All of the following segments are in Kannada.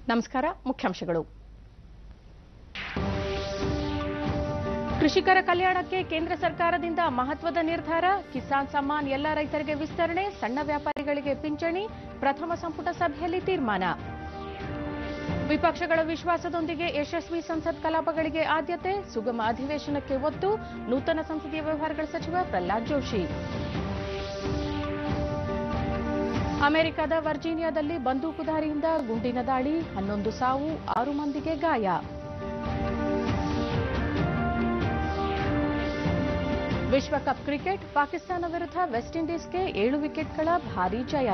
ನಮಸ್ಕಾರ ಮುಖ್ಯಾಂಶಗಳು ಕೃಷಿಕರ ಕಲ್ಯಾಣಕ್ಕೆ ಕೇಂದ್ರ ಸರ್ಕಾರದಿಂದ ಮಹತ್ವದ ನಿರ್ಧಾರ ಕಿಸಾನ್ ಸಮ್ಮಾನ್ ಎಲ್ಲ ರೈತರಿಗೆ ವಿಸ್ತರಣೆ ಸಣ್ಣ ವ್ಯಾಪಾರಿಗಳಿಗೆ ಪಿಂಚಣಿ ಪ್ರಥಮ ಸಂಪುಟ ಸಭೆಯಲ್ಲಿ ತೀರ್ಮಾನ ವಿಪಕ್ಷಗಳ ವಿಶ್ವಾಸದೊಂದಿಗೆ ಯಶಸ್ವಿ ಸಂಸತ್ ಕಲಾಪಗಳಿಗೆ ಆದ್ಯತೆ ಸುಗಮ ಅಧಿವೇಶನಕ್ಕೆ ಒತ್ತು ನೂತನ ಸಂಸದೀಯ ವ್ಯವಹಾರಗಳ ಸಚಿವ ಪ್ರಹ್ಲಾದ್ ಜೋಶಿ ಅಮೆರಿಕದ ವರ್ಜೀನಿಯಾದಲ್ಲಿ ಬಂದೂಕುದಾರಿಯಿಂದ ಗುಂಡಿನ ದಾಳಿ ಹನ್ನೊಂದು ಸಾವು ಆರು ಮಂದಿಗೆ ಗಾಯ ವಿಶ್ವಕಪ್ ಕ್ರಿಕೆಟ್ ಪಾಕಿಸ್ತಾನ ವಿರುದ್ಧ ವೆಸ್ಟ್ ಇಂಡೀಸ್ಗೆ ಏಳು ವಿಕೆಟ್ಗಳ ಭಾರೀ ಜಯ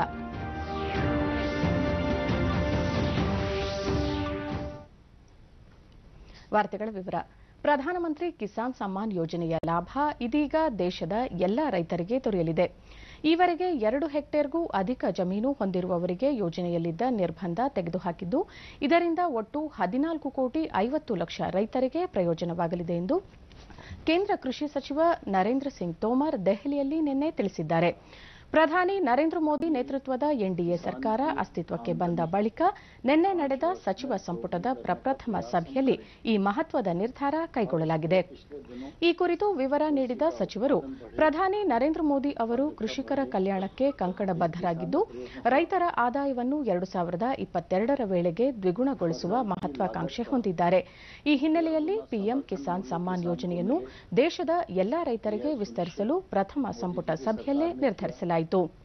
ವಾರ್ತೆಗಳ ವಿವರ ಪ್ರಧಾನಮಂತ್ರಿ ಕಿಸಾನ್ ಸಮ್ಮಾನ್ ಯೋಜನೆಯ ಲಾಭ ಇದೀಗ ದೇಶದ ಎಲ್ಲ ರೈತರಿಗೆ ದೊರೆಯಲಿದೆ ಈವರೆಗೆ ಎರಡು ಹೆಕ್ಟೇರ್ಗೂ ಅಧಿಕ ಜಮೀನು ಹೊಂದಿರುವವರಿಗೆ ಯೋಜನೆಯಲ್ಲಿದ್ದ ನಿರ್ಬಂಧ ತೆಗೆದುಹಾಕಿದ್ದು ಇದರಿಂದ ಒಟ್ಟು ಹದಿನಾಲ್ಕು ಕೋಟಿ ಐವತ್ತು ಲಕ್ಷ ರೈತರಿಗೆ ಪ್ರಯೋಜನವಾಗಲಿದೆ ಎಂದು ಕೇಂದ್ರ ಕೃಷಿ ಸಚಿವ ನರೇಂದ್ರ ಸಿಂಗ್ ತೋಮರ್ ದೆಹಲಿಯಲ್ಲಿ ನಿನ್ನೆ ತಿಳಿಸಿದ್ದಾರೆ ಪ್ರಧಾನಿ ನರೇಂದ್ರ ಮೋದಿ ನೇತೃತ್ವದ ಎನ್ಡಿಎ ಸರ್ಕಾರ ಅಸ್ತಿತ್ವಕ್ಕೆ ಬಂದ ಬಳಿಕ ನಿನ್ನೆ ನಡೆದ ಸಚಿವ ಸಂಪುಟದ ಪ್ರಪ್ರಥಮ ಸಭೆಯಲ್ಲಿ ಈ ಮಹತ್ವದ ನಿರ್ಧಾರ ಕೈಗೊಳ್ಳಲಾಗಿದೆ ಈ ಕುರಿತು ವಿವರ ನೀಡಿದ ಸಚಿವರು ಪ್ರಧಾನಿ ನರೇಂದ್ರ ಮೋದಿ ಅವರು ಕೃಷಿಕರ ಕಲ್ಯಾಣಕ್ಕೆ ಕಂಕಣಬದ್ದರಾಗಿದ್ದು ರೈತರ ಆದಾಯವನ್ನು ಎರಡು ಸಾವಿರದ ಇಪ್ಪತ್ತೆರಡರ ವೇಳೆಗೆ ದ್ವಿಗುಣಗೊಳಿಸುವ ಮಹತ್ವಾಕಾಂಕ್ಷೆ ಹೊಂದಿದ್ದಾರೆ ಈ ಹಿನ್ನೆಲೆಯಲ್ಲಿ ಪಿಎಂ ಕಿಸಾನ್ ಸಮ್ಮಾನ್ ಯೋಜನೆಯನ್ನು ದೇಶದ ಎಲ್ಲಾ ರೈತರಿಗೆ ವಿಸ್ತರಿಸಲು ಪ್ರಥಮ ಸಂಪುಟ ಸಭೆಯಲ್ಲೇ ನಿರ್ಧರಿಸಲಾಯಿತು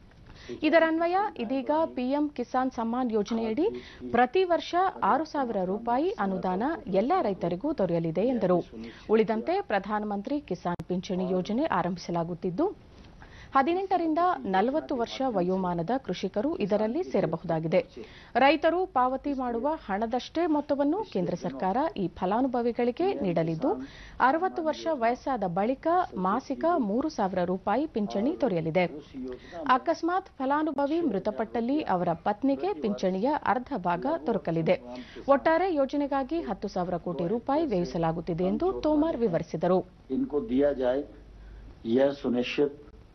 ಇದರನ್ವಯ ಇದೀಗ ಪಿಎಂ ಕಿಸಾನ್ ಸಮ್ಮಾನ್ ಯೋಜನೆಯಡಿ ಪ್ರತಿ ವರ್ಷ ಆರು ಸಾವಿರ ರೂಪಾಯಿ ಅನುದಾನ ಎಲ್ಲಾ ರೈತರಿಗೂ ದೊರೆಯಲಿದೆ ಎಂದರು ಉಳಿದಂತೆ ಪ್ರಧಾನಮಂತ್ರಿ ಕಿಸಾನ್ ಪಿಂಚಣಿ ಯೋಜನೆ ಆರಂಭಿಸಲಾಗುತ್ತಿದ್ದು ಹದಿನೆಂಟರಿಂದ ನಲವತ್ತು ವರ್ಷ ವಯೋಮಾನದ ಕೃಷಿಕರು ಇದರಲ್ಲಿ ಸೇರಬಹುದಾಗಿದೆ ರೈತರು ಪಾವತಿ ಮಾಡುವ ಹಣದಷ್ಟೇ ಮೊತ್ತವನ್ನು ಕೇಂದ್ರ ಸರ್ಕಾರ ಈ ಫಲಾನುಭವಿಗಳಿಗೆ ನೀಡಲಿದ್ದು ಅರವತ್ತು ವರ್ಷ ವಯಸ್ಸಾದ ಬಳಿಕ ಮಾಸಿಕ ಮೂರು ಸಾವಿರ ರೂಪಾಯಿ ಪಿಂಚಣಿ ದೊರೆಯಲಿದೆ ಅಕಸ್ಮಾತ್ ಫಲಾನುಭವಿ ಮೃತಪಟ್ಟಲ್ಲಿ ಅವರ ಪತ್ನಿಗೆ ಪಿಂಚಣಿಯ ಅರ್ಧ ಭಾಗ ದೊರಕಲಿದೆ ಒಟ್ಟಾರೆ ಯೋಜನೆಗಾಗಿ ಹತ್ತು ಸಾವಿರ ಕೋಟಿ ರೂಪಾಯಿ ವ್ಯಯಿಸಲಾಗುತ್ತಿದೆ ಎಂದು ತೋಮರ್ ವಿವರಿಸಿದರು इनको दिया जाए यह सुनिश्चित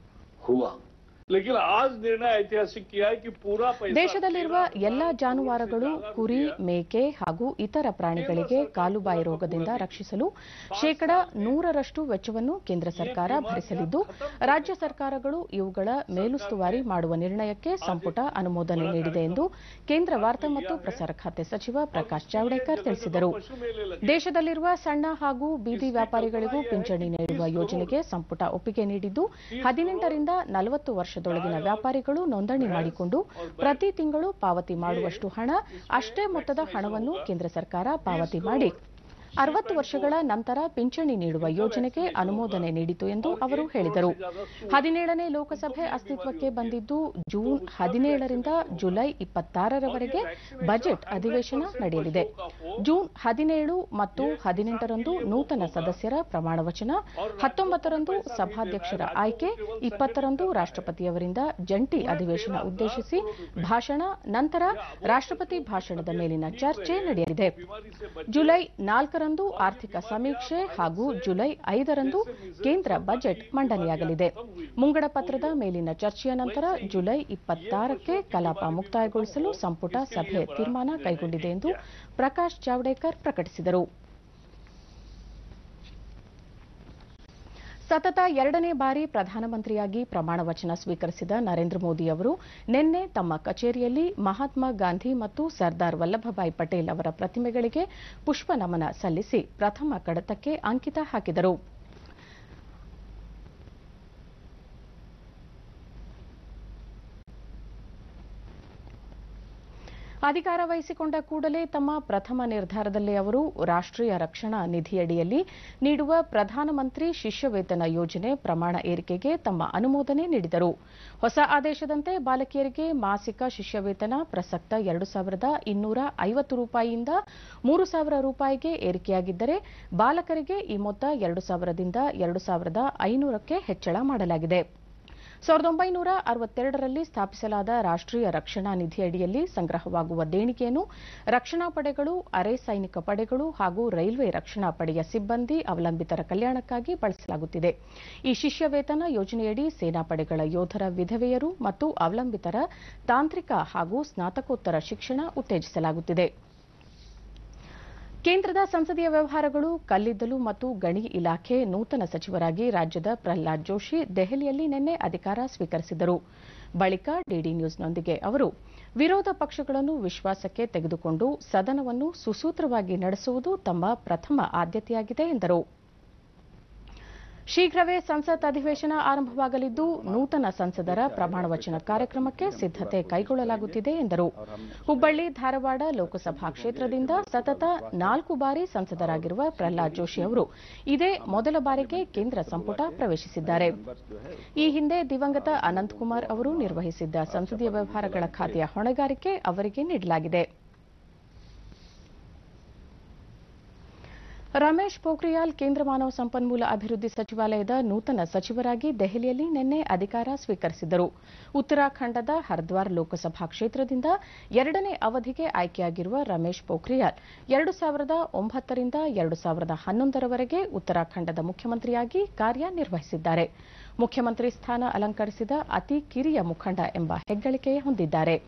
हुआ लेकिन आज निर्णय ऐतिहासिक किया है कि पूरा पैसा ದೇಶದಲ್ಲಿರುವ ಎಲ್ಲಾ ಜಾನುವಾರುಗಳು ಕುರಿ ಮೇಕೆ ಹಾಗೂ ಇತರ ಪ್ರಾಣಿಗಳಿಗೆ ಕಾಲುಬಾಯಿ ರೋಗದಿಂದ ರಕ್ಷಿಸಲು ಶೇಕಡ ನೂರರಷ್ಟು ವೆಚ್ಚವನ್ನು ಕೇಂದ್ರ ಸರ್ಕಾರ ಭರಿಸಲಿದ್ದು ರಾಜ್ಯ ಸರ್ಕಾರಗಳು ಇವುಗಳ ಮೇಲುಸ್ತುವಾರಿ ಮಾಡುವ ನಿರ್ಣಯಕ್ಕೆ ಸಂಪುಟ ಅನುಮೋದನೆ ನೀಡಿದೆ ಎಂದು ಕೇಂದ್ರ ವಾರ್ತಾ ಮತ್ತು ಪ್ರಸಾರ ಖಾತೆ ಸಚಿವ ಪ್ರಕಾಶ್ ಜಾವಡೇಕರ್ ತಿಳಿಸಿದರು ದೇಶದಲ್ಲಿರುವ ಸಣ್ಣ ಹಾಗೂ ಬೀದಿ ವ್ಯಾಪಾರಿಗಳಿಗೂ ಪಿಂಚಣಿ ನೀಡುವ ಯೋಜನೆಗೆ ಸಂಪುಟ ಒಪ್ಪಿಗೆ ನೀಡಿದ್ದು ಹದಿನೆಂಟರಿಂದ ನಲವತ್ತು ವರ್ಷದೊಳಗಿನ ವ್ಯಾಪಾರಿಗಳು ನೋಂದಣಿ ಮಾಡಿಕೊಂಡು ಪ್ರತಿ ತಿಂಗಳು ಪಾವತಿ ಮಾಡುವಷ್ಟು ಹಣ ಅಷ್ಟೇ ಮೊತ್ತದ ಹಣವನ್ನು ಕೇಂದ್ರ ಸರ್ಕಾರ ಪಾವತಿ ಮಾಡಿ ಅರವತ್ತು ವರ್ಷಗಳ ನಂತರ ಪಿಂಚಣಿ ನೀಡುವ ಯೋಜನೆಗೆ ಅನುಮೋದನೆ ನೀಡಿತು ಎಂದು ಅವರು ಹೇಳಿದರು ಹದಿನೇಳನೇ ಲೋಕಸಭೆ ಅಸ್ತಿತ್ವಕ್ಕೆ ಬಂದಿದ್ದು ಜೂನ್ ಹದಿನೇಳರಿಂದ ಜುಲೈ ಇಪ್ಪತ್ತಾರರವರೆಗೆ ಬಜೆಟ್ ಅಧಿವೇಶನ ನಡೆಯಲಿದೆ ಜೂನ್ ಹದಿನೇಳು ಮತ್ತು ಹದಿನೆಂಟರಂದು ನೂತನ ಸದಸ್ಯರ ಪ್ರಮಾಣ ವಚನ ಹತ್ತೊಂಬತ್ತರಂದು ಸಭಾಧ್ಯಕ್ಷರ ಆಯ್ಕೆ ಇಪ್ಪತ್ತರಂದು ರಾಷ್ಟ್ರಪತಿಯವರಿಂದ ಜಂಟಿ ಅಧಿವೇಶನ ಉದ್ದೇಶಿಸಿ ಭಾಷಣ ನಂತರ ರಾಷ್ಟ್ರಪತಿ ಭಾಷಣದ ಮೇಲಿನ ಚರ್ಚೆ ನಡೆಯಲಿದೆ ಜುಲೈ ನಾಲ್ಕರಂದು ಆರ್ಥಿಕ ಸಮೀಕ್ಷೆ ಹಾಗೂ ಜುಲೈ ಐದರಂದು ಕೇಂದ್ರ ಬಜೆಟ್ ಮಂಡನೆಯಾಗಲಿದೆ ಮುಂಗಡ ಪತ್ರದ ಮೇಲಿನ ಚರ್ಚೆಯ ನಂತರ ಜುಲೈ ಇಪ್ಪತ್ತಾರಕ್ಕೆ ಕಲಾಪ ಮುಕ್ತಾಯಗೊಳಿಸಲು ಸಂಪುಟ ಸಭೆ ತೀರ್ಮಾನ ಕೈಗೊಂಡಿದೆ ಎಂದು ಪ್ರಕಾಶ್ ಜಾವಡೇಕರ್ ಪ್ರಕಟಿಸಿದರು ಸತತ ಎರಡನೇ ಬಾರಿ ಪ್ರಧಾನಮಂತ್ರಿಯಾಗಿ ಪ್ರಮಾಣ ವಚನ ಸ್ವೀಕರಿಸಿದ ನರೇಂದ್ರ ಮೋದಿ ಅವರು ನಿನ್ನೆ ತಮ್ಮ ಕಚೇರಿಯಲ್ಲಿ ಮಹಾತ್ಮ ಗಾಂಧಿ ಮತ್ತು ಸರ್ದಾರ್ ವಲ್ಲಭಭಾಯಿ ಪಟೇಲ್ ಅವರ ಪ್ರತಿಮೆಗಳಿಗೆ ಪುಷ್ಪ ನಮನ ಸಲ್ಲಿಸಿ ಪ್ರಥಮ ಕಡತಕ್ಕೆ ಅಂಕಿತ ಹಾಕಿದರು ಅಧಿಕಾರ ವಹಿಸಿಕೊಂಡ ಕೂಡಲೇ ತಮ್ಮ ಪ್ರಥಮ ನಿರ್ಧಾರದಲ್ಲಿ ಅವರು ರಾಷ್ಟ್ರೀಯ ರಕ್ಷಣಾ ನಿಧಿಯಡಿಯಲ್ಲಿ ನೀಡುವ ಪ್ರಧಾನಮಂತ್ರಿ ಶಿಷ್ಯವೇತನ ಯೋಜನೆ ಪ್ರಮಾಣ ಏರಿಕೆಗೆ ತಮ್ಮ ಅನುಮೋದನೆ ನೀಡಿದರು ಹೊಸ ಆದೇಶದಂತೆ ಬಾಲಕಿಯರಿಗೆ ಮಾಸಿಕ ಶಿಷ್ಯವೇತನ ಪ್ರಸಕ್ತ ಎರಡು ಸಾವಿರದ ಇನ್ನೂರ ಐವತ್ತು ರೂಪಾಯಿಯಿಂದ ಮೂರು ಸಾವಿರ ರೂಪಾಯಿಗೆ ಏರಿಕೆಯಾಗಿದ್ದರೆ ಬಾಲಕರಿಗೆ ಈ ಮೊತ್ತ ಎರಡು ಸಾವಿರದಿಂದ ಎರಡು ಸಾವಿರದ ಐನೂರಕ್ಕೆ ಹೆಚ್ಚಳ ಮಾಡಲಾಗಿದೆ ಸಾವಿರದ ಒಂಬೈನೂರ ಅರವತ್ತೆರಡರಲ್ಲಿ ಸ್ಥಾಪಿಸಲಾದ ರಾಷ್ಟ್ರೀಯ ರಕ್ಷಣಾ ನಿಧಿಯಡಿಯಲ್ಲಿ ಸಂಗ್ರಹವಾಗುವ ದೇಣಿಗೆಯನ್ನು ರಕ್ಷಣಾ ಪಡೆಗಳು ಅರೆ ಸೈನಿಕ ಪಡೆಗಳು ಹಾಗೂ ರೈಲ್ವೆ ರಕ್ಷಣಾ ಪಡೆಯ ಸಿಬ್ಬಂದಿ ಅವಲಂಬಿತರ ಕಲ್ಯಾಣಕ್ಕಾಗಿ ಬಳಸಲಾಗುತ್ತಿದೆ ಈ ಶಿಷ್ಯ ವೇತನ ಯೋಜನೆಯಡಿ ಸೇನಾಪಡೆಗಳ ಯೋಧರ ವಿಧವೆಯರು ಮತ್ತು ಅವಲಂಬಿತರ ತಾಂತ್ರಿಕ ಹಾಗೂ ಸ್ನಾತಕೋತ್ತರ ಶಿಕ್ಷಣ ಉತ್ತೇಜಿಸಲಾಗುತ್ತಿದೆ ಕೇಂದ್ರದ ಸಂಸದೀಯ ವ್ಯವಹಾರಗಳು ಕಲ್ಲಿದ್ದಲು ಮತ್ತು ಗಣಿ ಇಲಾಖೆ ನೂತನ ಸಚಿವರಾಗಿ ರಾಜ್ಯದ ಪ್ರಹ್ಲಾದ್ ಜೋಶಿ ದೆಹಲಿಯಲ್ಲಿ ನಿನ್ನೆ ಅಧಿಕಾರ ಸ್ವೀಕರಿಸಿದರು ಬಳಿಕ ಡಿಡಿ ನ್ಯೂಸ್ನೊಂದಿಗೆ ಅವರು ವಿರೋಧ ಪಕ್ಷಗಳನ್ನು ವಿಶ್ವಾಸಕ್ಕೆ ತೆಗೆದುಕೊಂಡು ಸದನವನ್ನು ಸುಸೂತ್ರವಾಗಿ ನಡೆಸುವುದು ತಮ್ಮ ಪ್ರಥಮ ಆದ್ಯತೆಯಾಗಿದೆ ಎಂದರು ಶೀಘ್ರವೇ ಸಂಸತ್ ಅಧಿವೇಶನ ಆರಂಭವಾಗಲಿದ್ದು ನೂತನ ಸಂಸದರ ಪ್ರಮಾಣ ವಚನ ಕಾರ್ಯಕ್ರಮಕ್ಕೆ ಸಿದ್ದತೆ ಕೈಗೊಳ್ಳಲಾಗುತ್ತಿದೆ ಎಂದರು ಹುಬ್ಬಳ್ಳಿ ಧಾರವಾಡ ಲೋಕಸಭಾ ಕ್ಷೇತ್ರದಿಂದ ಸತತ ನಾಲ್ಕು ಬಾರಿ ಸಂಸದರಾಗಿರುವ ಪ್ರಹ್ಲಾದ್ ಜೋಶಿ ಅವರು ಇದೇ ಮೊದಲ ಬಾರಿಗೆ ಕೇಂದ್ರ ಸಂಪುಟ ಪ್ರವೇಶಿಸಿದ್ದಾರೆ ಈ ಹಿಂದೆ ದಿವಂಗತ ಅನಂತಕುಮಾರ್ ಅವರು ನಿರ್ವಹಿಸಿದ್ದ ಸಂಸದೀಯ ವ್ಯವಹಾರಗಳ ಖಾತೆಯ ಹೊಣೆಗಾರಿಕೆ ಅವರಿಗೆ ನೀಡಲಾಗಿದೆ ರಮೇಶ್ ಪೋಖ್ರಿಯಾಲ್ ಕೇಂದ್ರ ಮಾನವ ಸಂಪನ್ಮೂಲ ಅಭಿವೃದ್ಧಿ ಸಚಿವಾಲಯದ ನೂತನ ಸಚಿವರಾಗಿ ದೆಹಲಿಯಲ್ಲಿ ನಿನ್ನೆ ಅಧಿಕಾರ ಸ್ವೀಕರಿಸಿದರು ಉತ್ತರಾಖಂಡದ ಹರಿದ್ವಾರ್ ಲೋಕಸಭಾ ಕ್ಷೇತ್ರದಿಂದ ಎರಡನೇ ಅವಧಿಗೆ ಆಯ್ಕೆಯಾಗಿರುವ ರಮೇಶ್ ಪೋಖ್ರಿಯಾಲ್ ಎರಡು ಸಾವಿರದ ಒಂಬತ್ತರಿಂದ ಎರಡು ಸಾವಿರದ ಹನ್ನೊಂದರವರೆಗೆ ಉತ್ತರಾಖಂಡದ ಮುಖ್ಯಮಂತ್ರಿಯಾಗಿ ಕಾರ್ಯನಿರ್ವಹಿಸಿದ್ದಾರೆ ಮುಖ್ಯಮಂತ್ರಿ ಸ್ಥಾನ ಅಲಂಕರಿಸಿದ ಅತಿ ಕಿರಿಯ ಮುಖಂಡ ಎಂಬ ಹೆಗ್ಗಳಿಕೆ ಹೊಂದಿದ್ದಾರೆ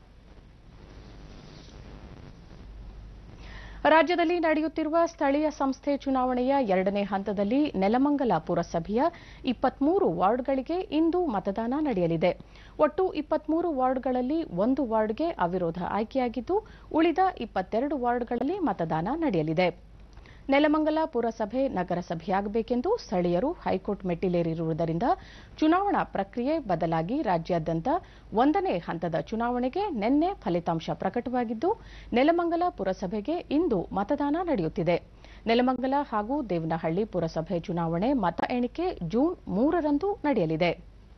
ರಾಜ್ಯದಲ್ಲಿ ನಡೆಯುತ್ತಿರುವ ಸ್ಥಳೀಯ ಸಂಸ್ಥೆ ಚುನಾವಣೆಯ ಎರಡನೇ ಹಂತದಲ್ಲಿ ನೆಲಮಂಗಲ ಪುರಸಭೆಯ ಇಪ್ಪತ್ಮೂರು ವಾರ್ಡ್ಗಳಿಗೆ ಇಂದು ಮತದಾನ ನಡೆಯಲಿದೆ ಒಟ್ಟು ಇಪ್ಪತ್ಮೂರು ವಾರ್ಡ್ಗಳಲ್ಲಿ ಒಂದು ವಾರ್ಡ್ಗೆ ಅವಿರೋಧ ಆಯ್ಕೆಯಾಗಿದ್ದು ಉಳಿದ ಇಪ್ಪತ್ತೆರಡು ವಾರ್ಡ್ಗಳಲ್ಲಿ ಮತದಾನ ನಡೆಯಲಿದೆ ನೆಲಮಂಗಲ ಪುರಸಭೆ ನಗರಸಭೆಯಾಗಬೇಕೆಂದು ಸ್ಥಳೀಯರು ಹೈಕೋರ್ಟ್ ಮೆಟ್ಟಿಲೇರಿರುವುದರಿಂದ ಚುನಾವಣಾ ಪ್ರಕ್ರಿಯೆ ಬದಲಾಗಿ ರಾಜ್ಯಾದ್ಯಂತ ಒಂದನೇ ಹಂತದ ಚುನಾವಣೆಗೆ ನಿನ್ನೆ ಫಲಿತಾಂಶ ಪ್ರಕಟವಾಗಿದ್ದು ನೆಲಮಂಗಲ ಪುರಸಭೆಗೆ ಇಂದು ಮತದಾನ ನಡೆಯುತ್ತಿದೆ ನೆಲಮಂಗಲ ಹಾಗೂ ದೇವನಹಳ್ಳಿ ಪುರಸಭೆ ಚುನಾವಣೆ ಮತ ಎಣಿಕೆ ಜೂನ್ ಮೂರರಂದು ನಡೆಯಲಿದೆ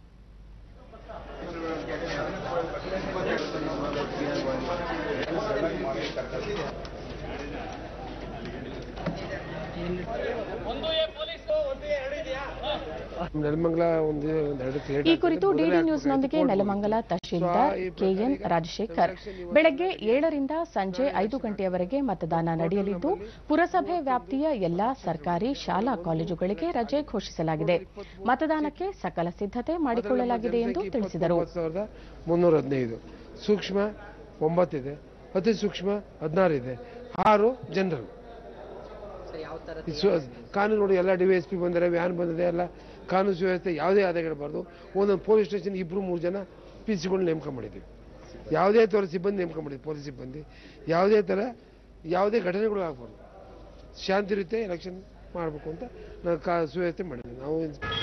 ನೆಲಮಂಗಲ ಒಂದು ಒಂದು ಎರಡು ಪ್ಲೇಟ್ ಈ ಕುರಿತು ಡಿಡಿ ನ್ಯೂಸ್ನೊಂದಿಗೆ ನೆಲಮಂಗಲ ತಹಶೀಲ್ದಾರ್ ಕೆಎನ್ ರಾಜಶೇಖರ್ ಬೆಳಗ್ಗೆ ಏಳರಿಂದ ಸಂಜೆ ಐದು ಗಂಟೆಯವರೆಗೆ ಮತದಾನ ನಡೆಯಲಿದ್ದು ಪುರಸಭೆ ವ್ಯಾಪ್ತಿಯ ಎಲ್ಲಾ ಸರ್ಕಾರಿ ಶಾಲಾ ಕಾಲೇಜುಗಳಿಗೆ ರಜೆ ಘೋಷಿಸಲಾಗಿದೆ ಮತದಾನಕ್ಕೆ ಸಕಲ ಸಿದ್ದತೆ ಮಾಡಿಕೊಳ್ಳಲಾಗಿದೆ ಎಂದು ತಿಳಿಸಿದರು ಸಾವಿರದ ಮುನ್ನೂರ ಹದಿನೈದು ಸೂಕ್ಷ್ಮ ಒಂಬತ್ತಿದೆ ಅತಿ ಸೂಕ್ಷ್ಮ ಹದಿನಾರು ಇದೆ ಆರು ಜನರಲ್ ಈ ಸು- ಕಾನೂನು ನೋಡಿ ಎಲ್ಲ ಡಿ ಎಸ್ ಪಿ ಬಂದರೆ ವ್ಯಾನ್ ಬಂದಿದೆ ಎಲ್ಲ ಕಾನೂನು ಸುವ್ಯವಸ್ಥೆ ಯಾವುದೇ ಆದಾಯಗಳಬಾರ್ದು ಒಂದೊಂದು ಪೊಲೀಸ್ ಸ್ಟೇಷನ್ ಇಬ್ಬರು ಮೂರು ಜನ ಪಿ ಸಿಗಳನ್ನ ನೇಮಕ ಮಾಡಿದ್ದೀವಿ ಯಾವುದೇ ಥರ ಸಿಬ್ಬಂದಿ ನೇಮಕ ಮಾಡಿದ್ವಿ ಪೊಲೀಸ್ ಸಿಬ್ಬಂದಿ ಯಾವುದೇ ಥರ ಯಾವುದೇ ಘಟನೆಗಳು ಆಗ್ಬಾರ್ದು ಶಾಂತಿ ರೀತಿ ಎಲೆಕ್ಷನ್ ಮಾಡಬೇಕು ಅಂತ ನಾವು ಕಾ ಸುವ್ಯವಸ್ಥೆ ಮಾಡಿದ್ವಿ ನಾವು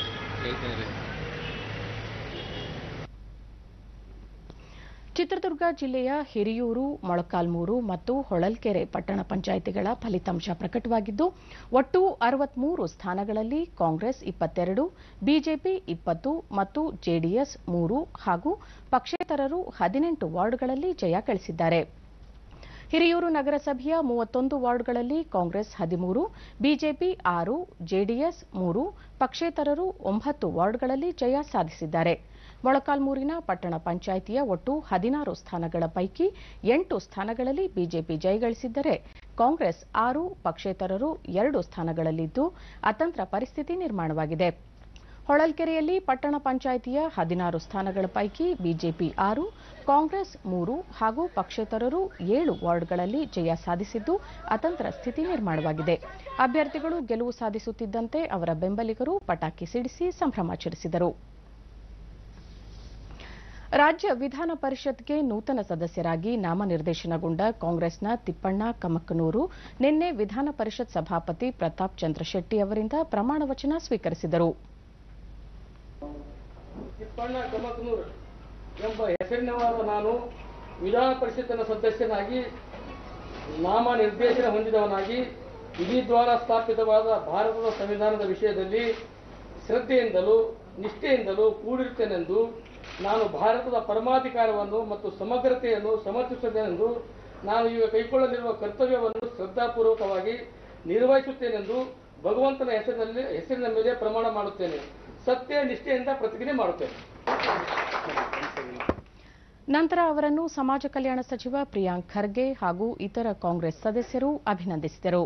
ಚಿತ್ರದುರ್ಗ ಜಿಲ್ಲೆಯ ಹಿರಿಯೂರು ಮೊಳಕಾಲ್ಮೂರು ಮತ್ತು ಹೊಳಲ್ಕೆರೆ ಪಟ್ಟಣ ಪಂಚಾಯಿತಿಗಳ ಫಲಿತಾಂಶ ಪ್ರಕಟವಾಗಿದ್ದು ಒಟ್ಟು ಅರವತ್ಮೂರು ಸ್ಥಾನಗಳಲ್ಲಿ ಕಾಂಗ್ರೆಸ್ ಇಪ್ಪತ್ತೆರಡು ಬಿಜೆಪಿ ಇಪ್ಪತ್ತು ಮತ್ತು ಜೆಡಿಎಸ್ ಮೂರು ಹಾಗೂ ಪಕ್ಷೇತರರು ಹದಿನೆಂಟು ವಾರ್ಡ್ಗಳಲ್ಲಿ ಜಯ ಗಳಿಸಿದ್ದಾರೆ ಹಿರಿಯೂರು ನಗರಸಭೆಯ ಮೂವತ್ತೊಂದು ವಾರ್ಡ್ಗಳಲ್ಲಿ ಕಾಂಗ್ರೆಸ್ ಹದಿಮೂರು ಬಿಜೆಪಿ ಆರು ಜೆಡಿಎಸ್ ಮೂರು ಪಕ್ಷೇತರರು ಒಂಬತ್ತು ವಾರ್ಡ್ಗಳಲ್ಲಿ ಜಯ ಸಾಧಿಸಿದ್ದಾರೆ ಮೊಳಕಾಲ್ಮೂರಿನ ಪಟ್ಟಣ ಪಂಚಾಯಿತಿಯ ಒಟ್ಟು ಹದಿನಾರು ಸ್ಥಾನಗಳ ಪೈಕಿ ಎಂಟು ಸ್ಥಾನಗಳಲ್ಲಿ ಬಿಜೆಪಿ ಜಯಗಳಿಸಿದ್ದರೆ ಕಾಂಗ್ರೆಸ್ ಆರು ಪಕ್ಷೇತರರು ಎರಡು ಸ್ಥಾನಗಳಲ್ಲಿದ್ದು ಅತಂತ್ರ ಪರಿಸ್ಥಿತಿ ನಿರ್ಮಾಣವಾಗಿದೆ ಹೊಳಲ್ಕೆರೆಯಲ್ಲಿ ಪಟ್ಟಣ ಪಂಚಾಯಿತಿಯ ಹದಿನಾರು ಸ್ಥಾನಗಳ ಪೈಕಿ ಬಿಜೆಪಿ ಆರು ಕಾಂಗ್ರೆಸ್ ಮೂರು ಹಾಗೂ ಪಕ್ಷೇತರರು ಏಳು ವಾರ್ಡ್ಗಳಲ್ಲಿ ಜಯ ಸಾಧಿಸಿದ್ದು ಅತಂತ್ರ ಸ್ಥಿತಿ ನಿರ್ಮಾಣವಾಗಿದೆ ಅಭ್ಯರ್ಥಿಗಳು ಗೆಲುವು ಸಾಧಿಸುತ್ತಿದ್ದಂತೆ ಅವರ ಬೆಂಬಲಿಗರು ಪಟಾಕಿ ಸಿಡಿಸಿ ಸಂಭ್ರಮಾಚರಿಸಿದರು ರಾಜ್ಯ ವಿಧಾನ ಪರಿಷತ್ಗೆ ನೂತನ ಸದಸ್ಯರಾಗಿ ನಾಮನಿರ್ದೇಶನಗೊಂಡ ಕಾಂಗ್ರೆಸ್ನ ತಿಪ್ಪಣ್ಣ ಕಮಕನೂರು ನಿನ್ನೆ ವಿಧಾನ ಪರಿಷತ್ ಸಭಾಪತಿ ಪ್ರತಾಪ್ ಚಂದ್ರ ಶೆಟ್ಟಿ ಅವರಿಂದ ಪ್ರಮಾಣ ವಚನ ಸ್ವೀಕರಿಸಿದರು ತಿಪ್ಪಣ್ಣ ಕಮಕನೂರ್ ಎಂಬ ಹೆಸರಿನವಾದ ನಾನು ವಿಧಾನ ಪರಿಷತ್ತಿನ ಸದಸ್ಯನಾಗಿ ನಾಮ ನಿರ್ದೇಶನ ಹೊಂದಿದವನಾಗಿ ವಿಧಿ ದ್ವಾರ ಸ್ಥಾಪಿತವಾದ ಭಾರತದ ಸಂವಿಧಾನದ ವಿಷಯದಲ್ಲಿ ಶ್ರದ್ಧೆಯಿಂದಲೂ ನಿಷ್ಠೆಯಿಂದಲೂ ಕೂಡಿರುತ್ತೇನೆಂದು ನಾನು ಭಾರತದ ಪರಮಾಧಿಕಾರವನ್ನು ಮತ್ತು ಸಮಗ್ರತೆಯನ್ನು ಸಮರ್ಥಿಸುತ್ತೇನೆಂದು ನಾನು ಈಗ ಕೈಗೊಳ್ಳಲಿರುವ ಕರ್ತವ್ಯವನ್ನು ಶ್ರದ್ಧಾಪೂರ್ವಕವಾಗಿ ನಿರ್ವಹಿಸುತ್ತೇನೆಂದು ಭಗವಂತನ ಹೆಸರಿನಲ್ಲಿ ಹೆಸರಿನ ಮೇಲೆ ಪ್ರಮಾಣ ಮಾಡುತ್ತೇನೆ ಸತ್ಯ ನಿಷ್ಠೆಯಿಂದ ಪ್ರತಿಜ್ಞೆ ಮಾಡುತ್ತೇನೆ ನಂತರ ಅವರನ್ನು ಸಮಾಜ ಕಲ್ಯಾಣ ಸಚಿವ ಪ್ರಿಯಾಂಕ್ ಖರ್ಗೆ ಹಾಗೂ ಇತರ ಕಾಂಗ್ರೆಸ್ ಸದಸ್ಯರು ಅಭಿನಂದಿಸಿದರು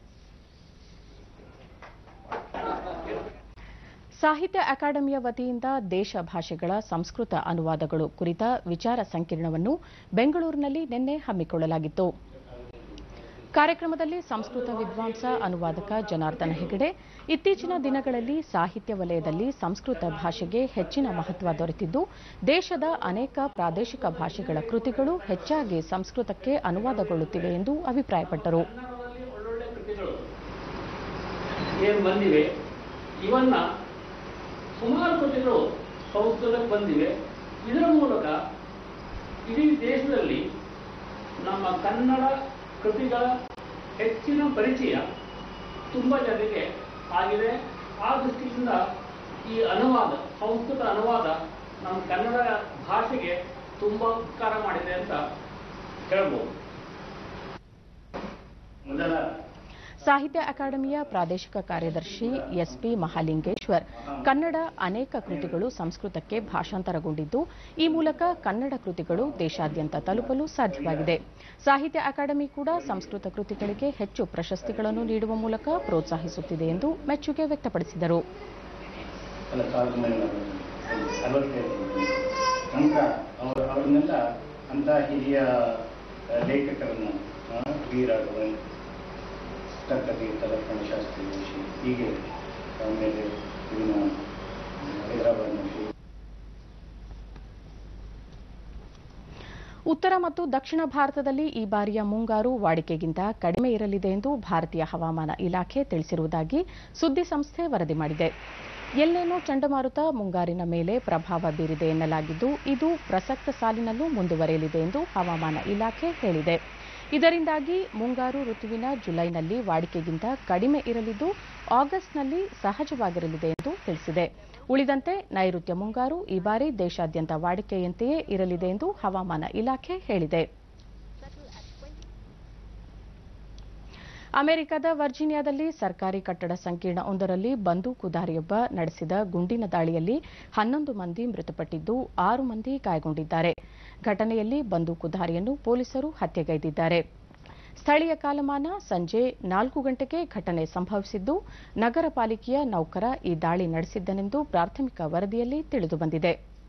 ಸಾಹಿತ್ಯ ಅಕಾಡೆಮಿಯ ವತಿಯಿಂದ ದೇಶ ಭಾಷೆಗಳ ಸಂಸ್ಕೃತ ಅನುವಾದಗಳು ಕುರಿತ ವಿಚಾರ ಸಂಕಿರಣವನ್ನು ಬೆಂಗಳೂರಿನಲ್ಲಿ ನಿನ್ನೆ ಹಮ್ಮಿಕೊಳ್ಳಲಾಗಿತ್ತು ಕಾರ್ಯಕ್ರಮದಲ್ಲಿ ಸಂಸ್ಕೃತ ವಿದ್ವಾಂಸ ಅನುವಾದಕ ಜನಾರ್ದನ ಹೆಗಡೆ ಇತ್ತೀಚಿನ ದಿನಗಳಲ್ಲಿ ಸಾಹಿತ್ಯ ವಲಯದಲ್ಲಿ ಸಂಸ್ಕೃತ ಭಾಷೆಗೆ ಹೆಚ್ಚಿನ ಮಹತ್ವ ದೊರೆತಿದ್ದು ದೇಶದ ಅನೇಕ ಪ್ರಾದೇಶಿಕ ಭಾಷೆಗಳ ಕೃತಿಗಳು ಹೆಚ್ಚಾಗಿ ಸಂಸ್ಕೃತಕ್ಕೆ ಅನುವಾದಗೊಳ್ಳುತ್ತಿವೆ ಎಂದು ಅಭಿಪ್ರಾಯಪಟ್ಟರು ಕನ್ನಡದಲ್ಲಿ ಒಳ್ಳೊಳ್ಳೆ ಕೃತಿಗಳು ಏನು ಬಂದಿವೆ ಇವನ್ನ ಸುಮಾರು ಕೃತಿಗಳು ಸಂಸ್ಕೃತಕ್ಕೆ ಬಂದಿವೆ ಇದರ ಮೂಲಕ ಇಡೀ ದೇಶದಲ್ಲಿ ನಮ್ಮ ಕನ್ನಡ ಕೃತಿಗಳ ಹೆಚ್ಚಿನ ಪರಿಚಯ ತುಂಬ ಜನರಿಗೆ ಆಗಿದೆ ಆ ದೃಷ್ಟಿಯಿಂದ ಈ ಅನುವಾದ ಸಂಸ್ಕೃತ ಅನುವಾದ ನಮ್ಮ ಕನ್ನಡ ಭಾಷೆಗೆ ತುಂಬ ಉಪಕಾರ ಮಾಡಿದೆ ಅಂತ ಹೇಳ್ಬೋದು ಮೊದಲ ಸಾಹಿತ್ಯ ಅಕಾಡೆಮಿಯ ಪ್ರಾದೇಶಿಕ ಕಾರ್ಯದರ್ಶಿ ಎಸ್ಪಿ ಮಹಾಲಿಂಗೇಶ್ವರ್ ಕನ್ನಡ ಅನೇಕ ಕೃತಿಗಳು ಸಂಸ್ಕೃತಕ್ಕೆ ಭಾಷಾಂತರಗೊಂಡಿದ್ದು ಈ ಮೂಲಕ ಕನ್ನಡ ಕೃತಿಗಳು ದೇಶಾದ್ಯಂತ ತಲುಪಲು ಸಾಧ್ಯವಾಗಿದೆ ಸಾಹಿತ್ಯ ಅಕಾಡೆಮಿ ಕೂಡ ಸಂಸ್ಕೃತ ಕೃತಿಗಳಿಗೆ ಹೆಚ್ಚು ಪ್ರಶಸ್ತಿಗಳನ್ನು ನೀಡುವ ಮೂಲಕ ಪ್ರೋತ್ಸಾಹಿಸುತ್ತಿದೆ ಎಂದು ಮೆಚ್ಚುಗೆ ವ್ಯಕ್ತಪಡಿಸಿದರು ಅಲ್ಲ ಸಾವಿರದ ಒಂಬೈನೂರ ಅರವತ್ತೈದು ತನಕ ಅವರು ಅವರನ್ನೆಲ್ಲ ಅಂತ ಹಿರಿಯ ಆ, ಲೇಖಕರನ್ನು ಆ, ವಿ ರಾಘವನ್ ತಕ್ಕದಿ ತಲಪ್ಪಣ ಶಾಸ್ತ್ರಿ ಶ್ರೀ ಹೀಗೆ ಆಮೇಲೆ ಇನ್ನು ಹೈದರಾಬಾದ್ನ ಶ್ರೀ ಉತ್ತರ ಮತ್ತು ದಕ್ಷಿಣ ಭಾರತದಲ್ಲಿ ಈ ಬಾರಿಯ ಮುಂಗಾರು ವಾಡಿಕೆಗಿಂತ ಕಡಿಮೆ ಇರಲಿದೆ ಎಂದು ಭಾರತೀಯ ಹವಾಮಾನ ಇಲಾಖೆ ತಿಳಿಸಿರುವುದಾಗಿ ಸುದ್ದಿ ಸಂಸ್ಥೆ ವರದಿ ಮಾಡಿದೆ ಎಲ್ಲೇನೋ ಚಂಡಮಾರುತ ಮುಂಗಾರಿನ ಮೇಲೆ ಪ್ರಭಾವ ಬೀರಿದೆ ಎನ್ನಲಾಗಿದ್ದು ಇದು ಪ್ರಸಕ್ತ ಸಾಲಿನಲ್ಲೂ ಮುಂದುವರೆಯಲಿದೆ ಎಂದು ಹವಾಮಾನ ಇಲಾಖೆ ಹೇಳಿದೆ ಇದರಿಂದಾಗಿ ಮುಂಗಾರು ಋತುವಿನ ಜುಲೈನಲ್ಲಿ ವಾಡಿಕೆಗಿಂತ ಕಡಿಮೆ ಇರಲಿದ್ದು ಆಗಸ್ಟ್ನಲ್ಲಿ ಸಹಜವಾಗಿರಲಿದೆ ಎಂದು ತಿಳಿಸಿದೆ ಉಳಿದಂತೆ ನೈಋತ್ಯ ಮುಂಗಾರು ಈ ಬಾರಿ ದೇಶಾದ್ಯಂತ ವಾಡಿಕೆಯಂತೆಯೇ ಇರಲಿದೆ ಎಂದು ಹವಾಮಾನ ಇಲಾಖೆ ಹೇಳಿದೆ ಅಮೆರಿಕದ ವರ್ಜೀನಿಯಾದಲ್ಲಿ ಸರ್ಕಾರಿ ಕಟ್ಟಡ ಸಂಕೀರ್ಣವೊಂದರಲ್ಲಿ ಬಂದೂಕುದಾರಿಯೊಬ್ಬ ನಡೆಸಿದ ಗುಂಡಿನ ದಾಳಿಯಲ್ಲಿ ಹನ್ನೊಂದು ಮಂದಿ ಮೃತಪಟ್ಟಿದ್ದು ಆರು ಮಂದಿ ಗಾಯಗೊಂಡಿದ್ದಾರೆ ಘಟನೆಯಲ್ಲಿ ಬಂದೂಕುದಾರಿಯನ್ನು ಪೊಲೀಸರು ಹತ್ಯೆಗೈದಿದ್ದಾರೆ ಸ್ಥಳೀಯ ಕಾಲಮಾನ ಸಂಜೆ ನಾಲ್ಕು ಗಂಟೆಗೆ ಘಟನೆ ಸಂಭವಿಸಿದ್ದು ನಗರ ಪಾಲಿಕೆಯ ನೌಕರ ಈ ದಾಳಿ ನಡೆಸಿದ್ದನೆಂದು ಪ್ರಾಥಮಿಕ ವರದಿಯಲ್ಲಿ ತಿಳಿದುಬಂದಿದೆ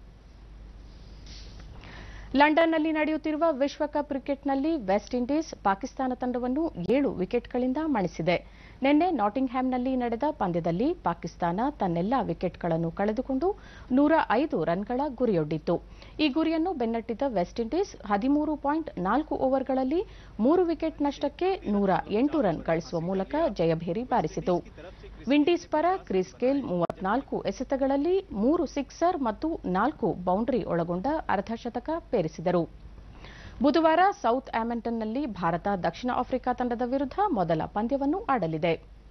ಲಂಡನ್ನಲ್ಲಿ ನಡೆಯುತ್ತಿರುವ ವಿಶ್ವಕಪ್ ಕ್ರಿಕೆಟ್ನಲ್ಲಿ ವೆಸ್ಟ್ ಇಂಡೀಸ್ ಪಾಕಿಸ್ತಾನ ತಂಡವನ್ನು ಏಳು ವಿಕೆಟ್ಗಳಿಂದ ಮಣಿಸಿದೆ ನಿನ್ನೆ ನಾಟಿಂಗ್ಹ್ಯಾಮ್ನಲ್ಲಿ ನಡೆದ ಪಂದ್ಯದಲ್ಲಿ ಪಾಕಿಸ್ತಾನ ತನ್ನೆಲ್ಲಾ ವಿಕೆಟ್ಗಳನ್ನು ಕಳೆದುಕೊಂಡು ನೂರ ಐದು ರನ್ಗಳ ಗುರಿಯೊಡ್ಡಿತ್ತು ಈ ಗುರಿಯನ್ನು ಬೆನ್ನಟ್ಟಿದ ವೆಸ್ಟ್ ಇಂಡೀಸ್ ಹದಿಮೂರು ಪಾಯಿಂಟ್ ನಾಲ್ಕು ಓವರ್ಗಳಲ್ಲಿ ಮೂರು ವಿಕೆಟ್ ನಷ್ಟಕ್ಕೆ ನೂರ ಎಂಟು ರನ್ ಗಳಿಸುವ ಮೂಲಕ ಜಯಭೇರಿ ಬಾರಿಸಿತು ವಿಂಡೀಸ್ ಪರ ಕ್ರಿಸ್ ಗೇಲ್ ಮೂವತ್ನಾಲ್ಕು ಎಸೆತಗಳಲ್ಲಿ ಮೂರು ಸಿಕ್ಸರ್ ಮತ್ತು ನಾಲ್ಕು ಬೌಂಡರಿ ಒಳಗೊಂಡ ಅರ್ಧಶತಕ ಪೇರಿಸಿದರು ಬುಧವಾರ ಸೌತ್ ಆಮೆಂಟನ್ನಲ್ಲಿ ಭಾರತ ದಕ್ಷಿಣ ಆಫ್ರಿಕಾ ತಂಡದ ವಿರುದ್ಧ ಮೊದಲ ಪಂದ್ಯವನ್ನು ಆಡಲಿದೆ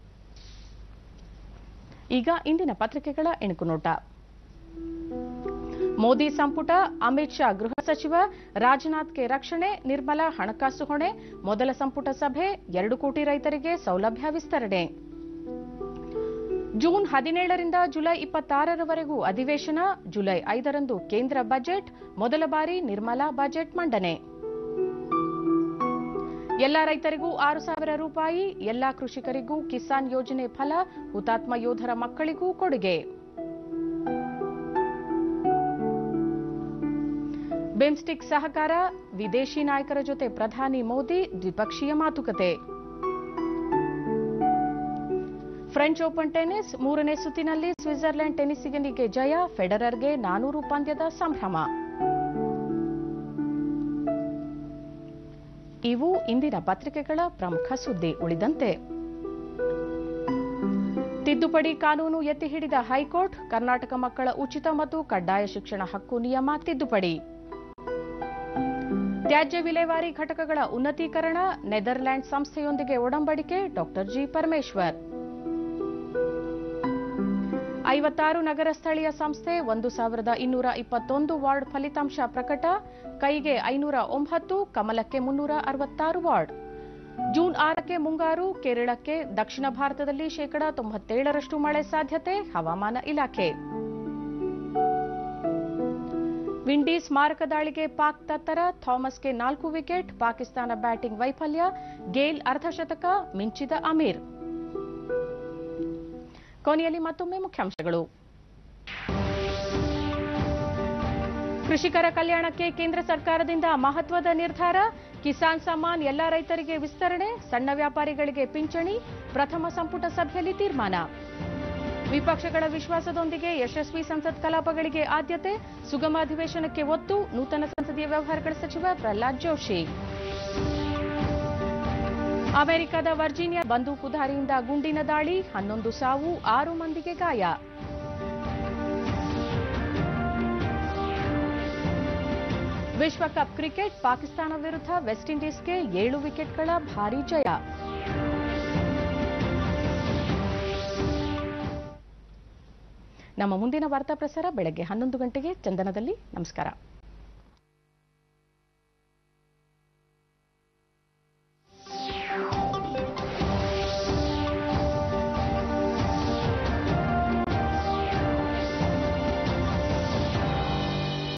ಈಗ ಇಂದಿನ ಪತ್ರಿಕೆಗಳ ಇಣುಕು ನೋಟ ಮೋದಿ ಸಂಪುಟ ಅಮಿತ್ ಶಾ ಗೃಹ ಸಚಿವ ರಾಜನಾಥ್ಗೆ ರಕ್ಷಣೆ ನಿರ್ಮಲಾ ಹಣಕಾಸು ಹೊಣೆ ಮೊದಲ ಸಂಪುಟ ಸಭೆ ಎರಡು ಕೋಟಿ ರೈತರಿಗೆ ಸೌಲಭ್ಯ ವಿಸ್ತರಣೆ ಜೂನ್ ಹದಿನೇಳರಿಂದ ಜುಲೈ ಇಪ್ಪತ್ತಾರರವರೆಗೂ ಅಧಿವೇಶನ ಜುಲೈ ಐದರಂದು ಕೇಂದ್ರ ಬಜೆಟ್ ಮೊದಲ ಬಾರಿ ನಿರ್ಮಲಾ ಬಜೆಟ್ ಮಂಡನೆ ಎಲ್ಲ ರೈತರಿಗೂ ಆರು ಸಾವಿರ ರೂಪಾಯಿ ಎಲ್ಲಾ ಕೃಷಿಕರಿಗೂ ಕಿಸಾನ್ ಯೋಜನೆ ಫಲ ಹುತಾತ್ಮ ಯೋಧರ ಮಕ್ಕಳಿಗೂ ಕೊಡುಗೆ ಬಿಮ್ಸ್ಟಿಕ್ ಸಹಕಾರ ವಿದೇಶಿ ನಾಯಕರ ಜೊತೆ ಪ್ರಧಾನಿ ಮೋದಿ ದ್ವಿಪಕ್ಷೀಯ ಮಾತುಕತೆ ಫ್ರೆಂಚ್ ಓಪನ್ ಟೆನ್ನಿಸ್ ಮೂರನೇ ಸುತ್ತಿನಲ್ಲಿ ಸ್ವಿಟ್ಜರ್ಲೆಂಡ್ ಟೆನ್ನಿಸಿಗನಿಗೆ ಜಯ ಫೆಡರರ್ಗೆ ನಾನೂರು ಪಂದ್ಯದ ಸಂಭ್ರಮ ಇವು ಇಂದಿನ ಪತ್ರಿಕೆಗಳ ಪ್ರಮುಖ ಸುದ್ದಿ ಉಳಿದಂತೆ ತಿದ್ದುಪಡಿ ಕಾನೂನು ಎತ್ತಿ ಹಿಡಿದ ಹೈಕೋರ್ಟ್ ಕರ್ನಾಟಕ ಮಕ್ಕಳ ಉಚಿತ ಮತ್ತು ಕಡ್ಡಾಯ ಶಿಕ್ಷಣ ಹಕ್ಕು ನಿಯಮ ತಿದ್ದುಪಡಿ ತ್ಯಾಜ್ಯ ವಿಲೇವಾರಿ ಘಟಕಗಳ ಉನ್ನತೀಕರಣ ನೆದರ್ಲ್ಯಾಂಡ್ ಸಂಸ್ಥೆಯೊಂದಿಗೆ ಒಡಂಬಡಿಕೆ ಡಾಕ್ಟರ್ ಜಿ ಪರಮೇಶ್ವರ್ ಐವತ್ತಾರು ನಗರ ಸ್ಥಳೀಯ ಸಂಸ್ಥೆ ಒಂದು ಸಾವಿರದ ಇನ್ನೂರ ಇಪ್ಪತ್ತೊಂದು ವಾರ್ಡ್ ಫಲಿತಾಂಶ ಪ್ರಕಟ ಕೈಗೆ ಐನೂರ ಒಂಬತ್ತು ಕಮಲಕ್ಕೆ ಮುನ್ನೂರ ಅರವತ್ತಾರು ವಾರ್ಡ್ ಜೂನ್ ಆರಕ್ಕೆ ಮುಂಗಾರು ಕೇರಳಕ್ಕೆ ದಕ್ಷಿಣ ಭಾರತದಲ್ಲಿ ಶೇಕಡಾ ತೊಂಬತ್ತೇಳರಷ್ಟು ಮಳೆ ಸಾಧ್ಯತೆ ಹವಾಮಾನ ಇಲಾಖೆ ವಿಂಡೀಸ್ ಮಾರಕ ದಾಳಿಗೆ ಪಾಕ್ ತತ್ತರ ಥಾಮಸ್ಗೆ ನಾಲ್ಕು ವಿಕೆಟ್ ಪಾಕಿಸ್ತಾನ ಬ್ಯಾಟಿಂಗ್ ವೈಫಲ್ಯ ಗೇಲ್ ಅರ್ಧಶತಕ ಮಿಂಚಿದ ಅಮೀರ್ ಕೊನೆಯಲ್ಲಿ ಮತ್ತೊಮ್ಮೆ ಮುಖ್ಯಾಂಶಗಳು ಕೃಷಿಕರ ಕಲ್ಯಾಣಕ್ಕೆ ಕೇಂದ್ರ ಸರ್ಕಾರದಿಂದ ಮಹತ್ವದ ನಿರ್ಧಾರ ಕಿಸಾನ್ ಸಮ್ಮಾನ್ ಎಲ್ಲ ರೈತರಿಗೆ ವಿಸ್ತರಣೆ ಸಣ್ಣ ವ್ಯಾಪಾರಿಗಳಿಗೆ ಪಿಂಚಣಿ ಪ್ರಥಮ ಸಂಪುಟ ಸಭೆಯಲ್ಲಿ ತೀರ್ಮಾನ ವಿಪಕ್ಷಗಳ ವಿಶ್ವಾಸದೊಂದಿಗೆ ಯಶಸ್ವಿ ಸಂಸತ್ ಕಲಾಪಗಳಿಗೆ ಆದ್ಯತೆ ಸುಗಮ ಅಧಿವೇಶನಕ್ಕೆ ಒತ್ತು ನೂತನ ಸಂಸದೀಯ ವ್ಯವಹಾರಗಳ ಸಚಿವ ಪ್ರಹ್ಲಾದ್ ಜೋಶಿ ಅಮೆರಿಕದ ವರ್ಜೀನಿಯಾ ಬಂದೂಕುಧಾರಿಯಿಂದ ಗುಂಡಿನ ದಾಳಿ ಹನ್ನೊಂದು ಸಾವು ಆರು ಮಂದಿಗೆ ಗಾಯ ವಿಶ್ವಕಪ್ ಕ್ರಿಕೆಟ್ ಪಾಕಿಸ್ತಾನ ವಿರುದ್ಧ ವೆಸ್ಟ್ ಇಂಡೀಸ್ಗೆ ಏಳು ವಿಕೆಟ್ಗಳ ಭಾರೀ ಜಯ ನಮ್ಮ ಮುಂದಿನ ವಾರ್ತಾ ಪ್ರಸಾರ ಬೆಳಗ್ಗೆ ಹನ್ನೊಂದು ಗಂಟೆಗೆ ಚಂದನದಲ್ಲಿ ನಮಸ್ಕಾರ